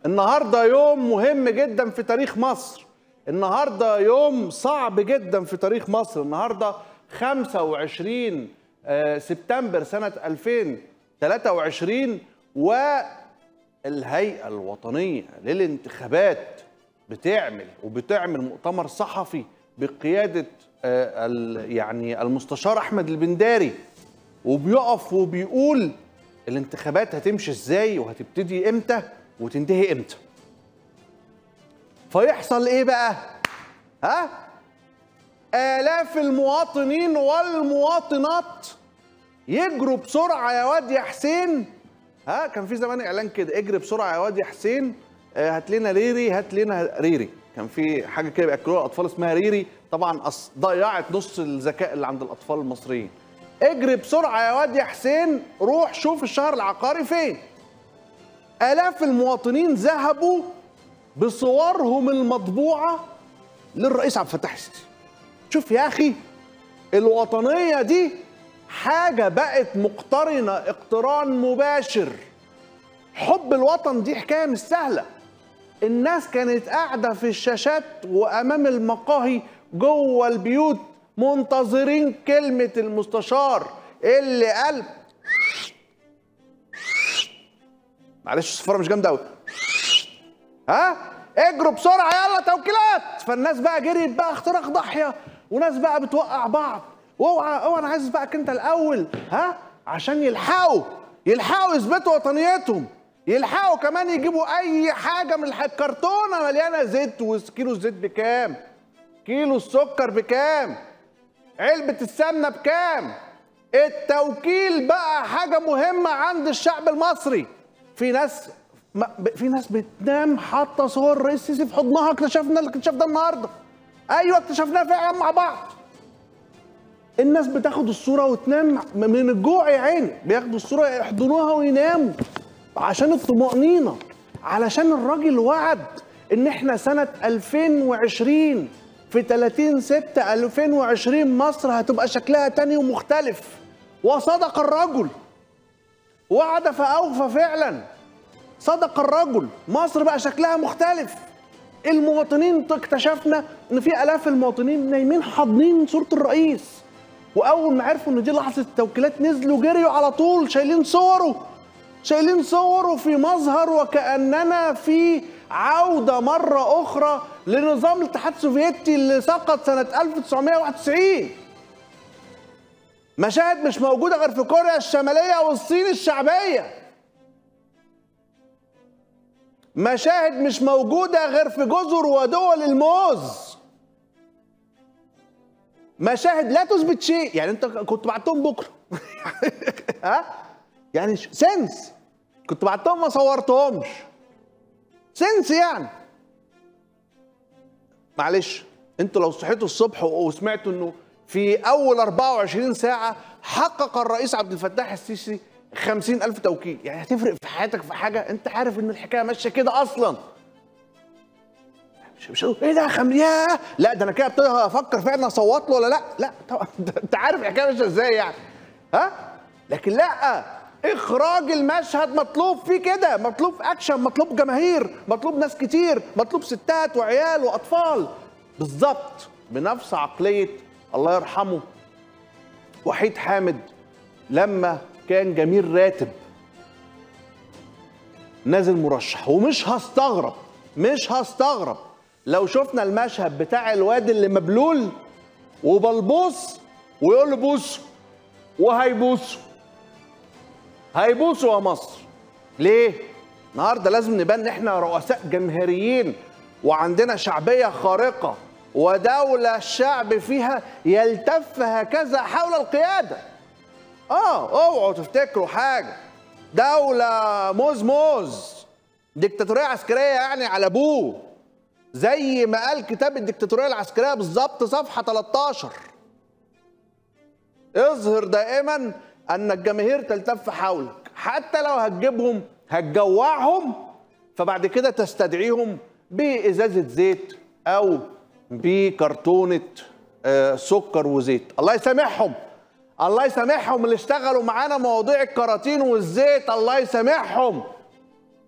النهارده يوم مهم جدا في تاريخ مصر النهارده يوم صعب جدا في تاريخ مصر النهارده 25 آه، سبتمبر سنة 2023 والهيئة الوطنية للانتخابات بتعمل وبتعمل مؤتمر صحفي بقيادة آه، ال- يعني المستشار أحمد البنداري وبيقف وبيقول الانتخابات هتمشي ازاي وهتبتدي امتى وتنتهي امتى فيحصل ايه بقى ها آلاف المواطنين والمواطنات يجروا بسرعة يا واد يا حسين ها كان في زمان إعلان كده اجري بسرعة يا واد يا حسين آه، هات لنا ريري هات لنا ريري كان في حاجة كده بيأكلوها الأطفال اسمها ريري طبعا أص- ضيعت نص الذكاء اللي عند الأطفال المصريين اجري بسرعة يا واد يا حسين روح شوف الشهر العقاري فين آلاف المواطنين ذهبوا بصورهم المطبوعة للرئيس عبد الفتاح السيسي شوف يا اخي الوطنيه دي حاجه بقت مقترنه اقتران مباشر حب الوطن دي حكايه مش سهله الناس كانت قاعده في الشاشات وامام المقاهي جوه البيوت منتظرين كلمه المستشار اللي قال معلش الصفاره مش جامده قوي ها اجروا بسرعه يلا توكيلات فالناس بقى جريت بقى اختراق ضاحيه وناس بقى بتوقع بعض واوعى اوعى انا عايز بقى انت الاول ها عشان يلحقوا يلحقوا يثبتوا وطنيتهم يلحقوا كمان يجيبوا اي حاجه من الح- الكرتونه مليانه زيت وكيلو الزيت بكام كيلو السكر بكام علبه السمنه بكام التوكيل بقى حاجه مهمه عند الشعب المصري في ناس ما ب- في ناس بتنام حاطه صور الرئيس السيسي في حضنها اكتشفنا الاكتشاف ده النهارده ايوه اكتشفناه فعلا مع بعض الناس بتاخد الصوره وتنام من الجوع يا عيني بياخدوا الصوره يحضنوها ويناموا عشان الطمأنينة علشان الراجل وعد ان احنا سنة 2020 في 30 6 2020 مصر هتبقى شكلها تاني ومختلف وصدق الرجل وعد فأوفى فعلا صدق الرجل مصر بقى شكلها مختلف المواطنين اكتشفنا ان في الاف المواطنين نايمين حاضنين صوره الرئيس واول ما عرفوا ان دي لحظه التوكيلات نزلوا جريوا على طول شايلين صوره شايلين صوره في مظهر وكاننا في عوده مره اخرى لنظام الاتحاد السوفيتي اللي سقط سنه 1991 مشاهد مش موجوده غير في كوريا الشماليه والصين الشعبيه مشاهد مش موجودة غير في جزر ودول الموز مشاهد لا تثبت شيء يعني انت كنت بعتهم بكره ها يعني ش- سنس كنت بعتهم ما صورتهمش سنس يعني معلش انتوا لو صحيتوا الصبح وسمعتوا انه في اول 24 ساعه حقق الرئيس عبد الفتاح السيسي 50 ألف توكيل يعني هتفرق في حياتك في حاجة أنت عارف إن الحكاية ماشية كده أصلا مش مش هقول ايه ده خم ياه لا ده انا كده ابتدي افكر فعلا اصوت له ولا لا لا طبعا ده انت عارف الحكايه ماشيه ازاي يعني ها لكن لا اخراج المشهد مطلوب فيه كده مطلوب اكشن مطلوب جماهير مطلوب ناس كتير مطلوب ستات وعيال واطفال بالظبط بنفس عقليه الله يرحمه وحيد حامد لما كان جميل راتب نازل مرشح ومش هستغرب مش هستغرب لو شفنا المشهد بتاع الواد اللي مبلول وبلبوس ويقول له بوس وهيبوسوا هيبوسوا يا مصر ليه؟ النهارده لازم نبان ان احنا رؤساء جماهيريين وعندنا شعبيه خارقه ودوله الشعب فيها يلتف هكذا حول القياده اه اوعوا تفتكروا حاجه دوله موز موز ديكتاتوريه عسكريه يعني على ابوه زي ما قال كتاب الديكتاتوريه العسكريه بالظبط صفحه 13 اظهر دائما ان الجماهير تلتف حولك حتى لو هتجيبهم هتجوعهم فبعد كده تستدعيهم بازازه زيت او بكرتونه آه، سكر وزيت الله يسامحهم الله يسامحهم اللي اشتغلوا معانا مواضيع الكراتين والزيت الله يسامحهم